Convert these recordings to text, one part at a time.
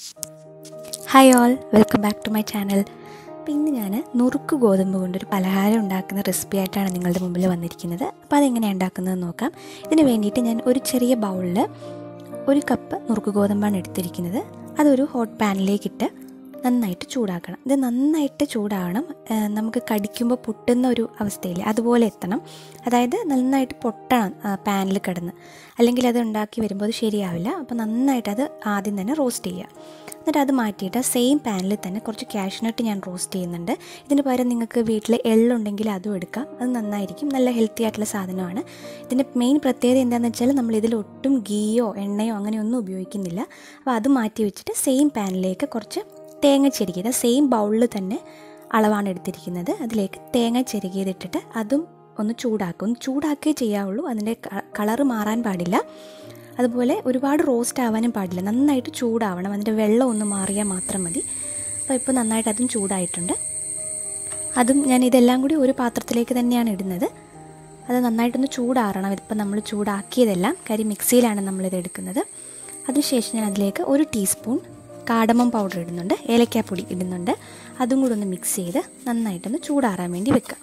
hi all welcome back to my channel അപ്പോൾ ഇന്ന് ഞാൻ നുറുക്ക് ഗോതമ്പ് കൊണ്ടൊരു പലഹാരം ഉണ്ടാക്കുന്ന റെസിപ്പി ആയിട്ടാണ് നിങ്ങളുടെ മുമ്പിൽ വന്നിരിക്കുന്നത് അപ്പോൾ അതെങ്ങനെയാണ് ഉണ്ടാക്കുന്നതെന്ന് നോക്കാം ഇതിന് വേണ്ടിയിട്ട് ഞാൻ ഒരു ചെറിയ ബൗളിൽ ഒരു കപ്പ് നുറുക്ക് ഗോതമ്പാണ് എടുത്തിരിക്കുന്നത് അതൊരു ഹോട്ട് പാനിലേക്കിട്ട് നന്നായിട്ട് ചൂടാക്കണം ഇത് നന്നായിട്ട് ചൂടാവണം ആ, നമുക്ക് കടിക്കുമ്പോൾ പൊട്ടുന്ന ഒരു അവസ്ഥയിൽ അതുപോലെ എത്തണം അതായത് നന്നായിട്ട് പൊട്ടണം പാനിൽ കിടന്ന് അല്ലെങ്കിൽ അത് ഉണ്ടാക്കി വരുമ്പോൾ അത് ശരിയാവില്ല അപ്പോൾ നന്നായിട്ട് അത് ആദ്യം തന്നെ റോസ്റ്റ് ചെയ്യുക എന്നിട്ട് അത് മാറ്റിയിട്ട് സെയിം പാനിൽ തന്നെ കുറച്ച് കാഷ്നട്ട് ഞാൻ റോസ്റ്റ് ചെയ്യുന്നുണ്ട് ഇതിന് പകരം നിങ്ങൾക്ക് വീട്ടിൽ എള്ളുണ്ടെങ്കിൽ അതും എടുക്കാം അത് നന്നായിരിക്കും നല്ല ഹെൽത്തി ആയിട്ടുള്ള സാധനമാണ് ഇതിൻ്റെ മെയിൻ പ്രത്യേകത എന്താണെന്ന് വെച്ചാൽ നമ്മൾ ഇതിൽ ഒട്ടും ഗീയോ എണ്ണയോ അങ്ങനെയൊന്നും ഉപയോഗിക്കുന്നില്ല അപ്പോൾ അത് മാറ്റി വെച്ചിട്ട് സെയിം പാനിലേക്ക് കുറച്ച് തേങ്ങ ചെരുകിയത് സെയിം ബൗളിൽ തന്നെ അളവാണ് എടുത്തിരിക്കുന്നത് അതിലേക്ക് തേങ്ങ ചെരുകിയതിട്ടിട്ട് അതും ഒന്ന് ചൂടാക്കും ഒന്ന് ചൂടാക്കുകയേ ചെയ്യാവുള്ളൂ അതിൻ്റെ കളറ് മാറാൻ പാടില്ല അതുപോലെ ഒരുപാട് റോസ്റ്റ് ആവാനും പാടില്ല നന്നായിട്ട് ചൂടാവണം അതിൻ്റെ വെള്ളം ഒന്ന് മാറിയാൽ മാത്രം മതി അപ്പോൾ ഇപ്പോൾ നന്നായിട്ട് അതും ചൂടായിട്ടുണ്ട് അതും ഞാൻ ഇതെല്ലാം കൂടി ഒരു പാത്രത്തിലേക്ക് തന്നെയാണ് ഇടുന്നത് അത് നന്നായിട്ടൊന്ന് ചൂടാറണം ഇപ്പം നമ്മൾ ചൂടാക്കിയതെല്ലാം കാര്യം മിക്സിയിലാണ് നമ്മളിത് എടുക്കുന്നത് അതിനുശേഷം ഞാൻ അതിലേക്ക് ഒരു ടീസ്പൂൺ കാടമം പൗഡർ ഇടുന്നുണ്ട് ഏലക്കാപ്പൊടി ഇടുന്നുണ്ട് അതും കൂടി ഒന്ന് മിക്സ് ചെയ്ത് നന്നായിട്ടൊന്ന് ചൂടാറാൻ വേണ്ടി വെക്കുക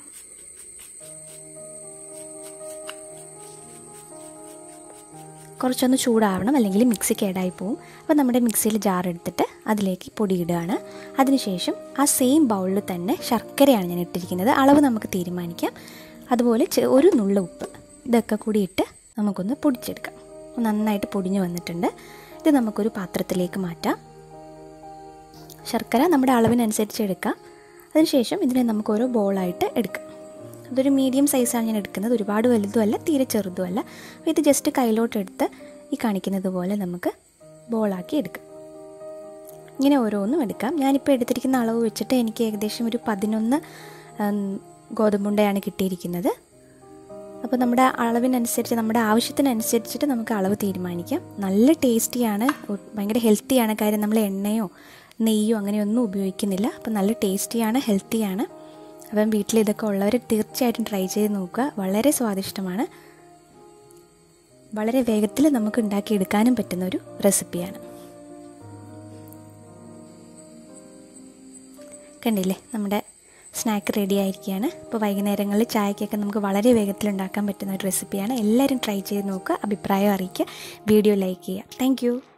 കുറച്ചൊന്ന് ചൂടാവണം അല്ലെങ്കിൽ മിക്സി കേടായി പോവും അപ്പോൾ നമ്മുടെ മിക്സിയിൽ ജാർ എടുത്തിട്ട് അതിലേക്ക് പൊടി ഇടുകയാണ് അതിനുശേഷം ആ സെയിം ബൗളിൽ തന്നെ ശർക്കരയാണ് ഞാൻ ഇട്ടിരിക്കുന്നത് അളവ് നമുക്ക് തീരുമാനിക്കാം അതുപോലെ ചെ- ഒരു നുള്ള ഉപ്പ് ഇതൊക്കെ കൂടി ഇട്ട് നമുക്കൊന്ന് പൊടിച്ചെടുക്കാം നന്നായിട്ട് പൊടിഞ്ഞു വന്നിട്ടുണ്ട് ഇത് നമുക്കൊരു പാത്രത്തിലേക്ക് മാറ്റാം ശർക്കര നമ്മുടെ അളവിനനുസരിച്ച് എടുക്കാം അതിനുശേഷം ഇതിനെ നമുക്ക് ഓരോ ബോളായിട്ട് എടുക്കാം അതൊരു മീഡിയം സൈസാണ് ഞാൻ എടുക്കുന്നത് ഒരുപാട് വലുതുമല്ല തീരെ ചെറുതുമല്ല അപ്പോൾ ഇത് ജസ്റ്റ് കയ്യിലോട്ടെടുത്ത് ഈ കാണിക്കുന്നത് പോലെ നമുക്ക് ബോളാക്കി എടുക്കാം ഇങ്ങനെ ഓരോന്നും എടുക്കാം ഞാനിപ്പോൾ എടുത്തിരിക്കുന്ന അളവ് വെച്ചിട്ട് എനിക്ക് ഏകദേശം ഒരു പതിനൊന്ന് ഉം, ഗോതമ്പുണ്ടയാണ് കിട്ടിയിരിക്കുന്നത് അപ്പോൾ നമ്മുടെ അളവിനനുസരിച്ച് നമ്മുടെ ആവശ്യത്തിനനുസരിച്ചിട്ട് നമുക്ക് അളവ് തീരുമാനിക്കാം നല്ല ടേസ്റ്റിയാണ് ഒ- ഭയങ്കര ഹെൽത്തിയാണ് കാര്യം നമ്മൾ എണ്ണയോ നെയ്യോ അങ്ങനെയൊന്നും ഉപയോഗിക്കുന്നില്ല അപ്പോൾ നല്ല ടേസ്റ്റിയാണ് ഹെൽത്തിയാണ് അപ്പം വീട്ടിൽ ഇതൊക്കെ ഉള്ളവർ തീർച്ചയായിട്ടും ട്രൈ ചെയ്ത് നോക്കുക വളരെ സ്വാദിഷ്ടമാണ് വളരെ വേഗത്തിൽ നമുക്ക് ഉണ്ടാക്കിയെടുക്കാനും പറ്റുന്ന ഒരു റെസിപ്പിയാണ് കണ്ടില്ലേ നമ്മുടെ സ്നാക്ക് റെഡി ആയിരിക്കുകയാണ് ഇപ്പോൾ വൈകുന്നേരങ്ങളിൽ ചായക്കൊക്കെ നമുക്ക് വളരെ വേഗത്തിൽ ഉണ്ടാക്കാൻ പറ്റുന്ന ഒരു റെസിപ്പിയാണ് എല്ലാവരും ട്രൈ ചെയ്ത് നോക്കുക അഭിപ്രായം അറിയിക്കുക വീഡിയോ ലൈക്ക് ചെയ്യുക താങ്ക്